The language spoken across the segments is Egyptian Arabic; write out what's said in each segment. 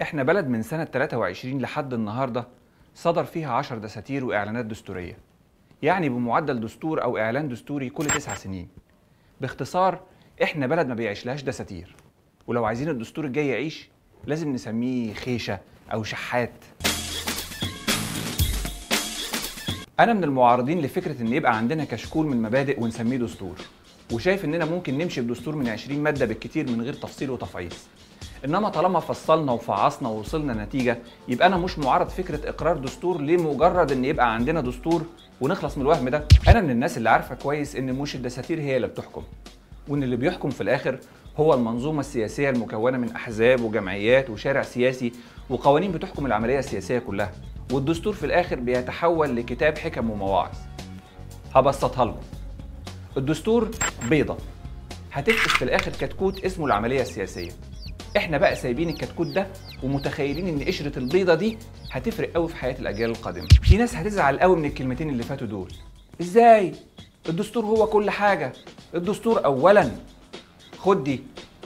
احنا بلد من سنة 23 لحد النهاردة صدر فيها 10 دساتير وإعلانات دستورية يعني بمعدل دستور أو إعلان دستوري كل تسع سنين باختصار احنا بلد ما بيعيشلهاش دساتير ولو عايزين الدستور الجاي يعيش لازم نسميه خيشة أو شحات أنا من المعارضين لفكرة إن يبقى عندنا كشكول من مبادئ ونسميه دستور وشايف إننا ممكن نمشي بدستور من 20 مادة بالكتير من غير تفصيل وتفعيص انما طالما فصلنا وفعصنا ووصلنا نتيجه يبقى انا مش معارض فكره اقرار دستور لمجرد ان يبقى عندنا دستور ونخلص من الوهم ده انا من الناس اللي عارفه كويس ان مش الدساتير هي اللي بتحكم وان اللي بيحكم في الاخر هو المنظومه السياسيه المكونه من احزاب وجمعيات وشارع سياسي وقوانين بتحكم العمليه السياسيه كلها والدستور في الاخر بيتحول لكتاب حكم ومواعظ هبسطها لكم الدستور بيضه هتفقس في الاخر كتكوت اسمه العمليه السياسيه احنا بقى سايبين الكتكوت ده ومتخيلين ان قشره البيضه دي هتفرق قوي في حياه الاجيال القادمه في ناس هتزعل قوي من الكلمتين اللي فاتوا دول ازاي الدستور هو كل حاجه الدستور اولا خد دي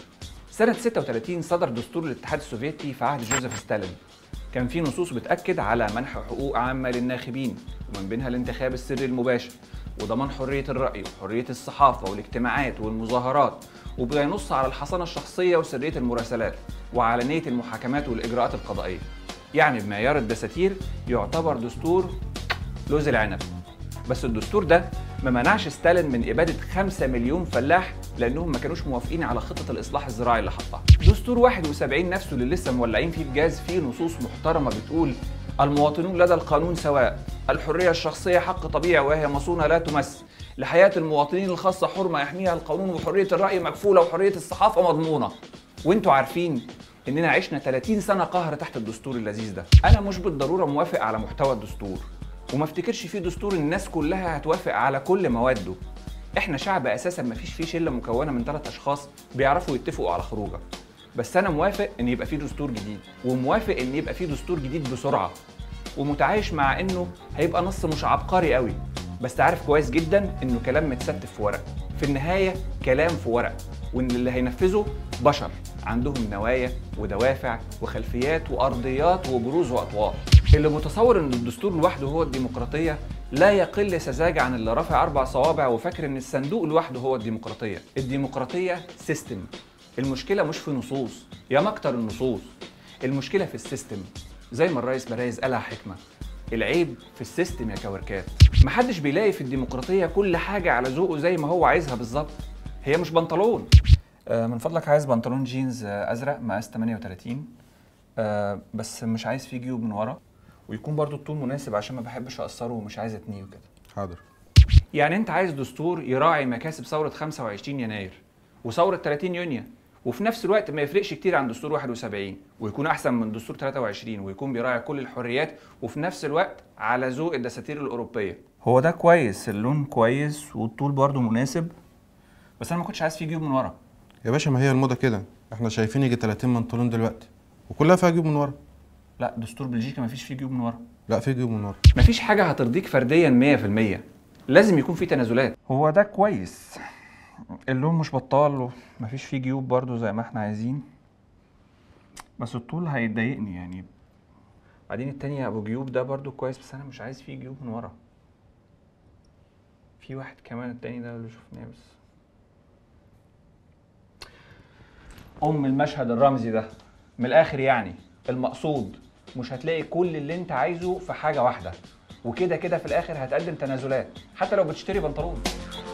سنة 36 صدر دستور الاتحاد السوفيتي في عهد جوزيف ستالين كان فيه نصوص بتأكد على منح حقوق عامة للناخبين ومن بينها الانتخاب السري المباشر وضمان حرية الرأي وحرية الصحافة والاجتماعات والمظاهرات وبينص على الحصانة الشخصية وسرية المراسلات وعلنية المحاكمات والإجراءات القضائية يعني بمعيار الدساتير يعتبر دستور لوز العنب بس الدستور ده ما منعش ستالين من إبادة 5 مليون فلاح لأنهم ما كانوش موافقين على خطة الإصلاح الزراعي اللي حطها دستور 71 نفسه اللي لسه مولعين فيه بجاز فيه نصوص محترمة بتقول المواطنون لدى القانون سواء الحرية الشخصية حق طبيعي وهي مصونة لا تمس لحياة المواطنين الخاصة حرمة يحميها القانون وحرية الرأي مكفولة وحرية الصحافة مضمونة وانتوا عارفين اننا عشنا 30 سنة قهر تحت الدستور اللذيذ ده انا مش بالضرورة موافق على محتوى الدستور وما افتكرش فيه دستور الناس كلها هتوافق على كل مواده احنا شعب اساسا ما فيش فيه شله مكونه من ثلاث اشخاص بيعرفوا يتفقوا على خروجه بس انا موافق ان يبقى فيه دستور جديد وموافق ان يبقى فيه دستور جديد بسرعه ومتعايش مع انه هيبقى نص مش عبقري قوي بس عارف كويس جدا انه كلام متستف في ورق في النهايه كلام في ورق وان اللي هينفذه بشر عندهم نوايا ودوافع وخلفيات وارضيات وبروز واطوار اللي متصور ان الدستور لوحده هو الديمقراطيه لا يقل سذاجة عن اللي رافع اربع صوابع وفاكر ان الصندوق لوحده هو الديمقراطيه الديمقراطيه سيستم المشكله مش في نصوص يا مكتر النصوص المشكله في السيستم زي ما الرئيس برايز قالها حكمه العيب في السيستم يا كوركات محدش بيلاقي في الديمقراطيه كل حاجه على ذوقه زي ما هو عايزها بالظبط هي مش بنطلون آه، من فضلك عايز بنطلون جينز آه، ازرق مقاس 38 آه، بس مش عايز فيه جيوب من ورا ويكون برضو الطول مناسب عشان ما بحبش اقصره ومش عايز اتنيه وكده حاضر يعني انت عايز دستور يراعي مكاسب ثوره 25 يناير وثوره 30 يونيو وفي نفس الوقت ما يفرقش كتير عن دستور 71 ويكون احسن من دستور 23 ويكون بيراعي كل الحريات وفي نفس الوقت على ذوق الدساتير الاوروبيه هو ده كويس اللون كويس والطول برضو مناسب بس انا ما كنتش عايز فيه جيوب من ورا يا باشا ما هي الموضه كده احنا شايفين يجي 30 بنطلون دلوقتي وكلها فيها جيوب من ورا لا دستور بلجيكا ما فيش فيه جيوب من ورا لا في جيوب من ورا مفيش حاجة هترضيك فرديا 100% لازم يكون في تنازلات هو ده كويس اللون مش بطال ومفيش فيه جيوب برضو زي ما احنا عايزين بس الطول هيضايقني يعني بعدين التاني ابو جيوب ده برضو كويس بس انا مش عايز فيه جيوب من ورا في واحد كمان التاني ده اللي شفناه بس ام المشهد الرمزي ده من الاخر يعني المقصود مش هتلاقي كل اللي انت عايزه في حاجه واحده وكده كده في الاخر هتقدم تنازلات حتى لو بتشتري بنطلون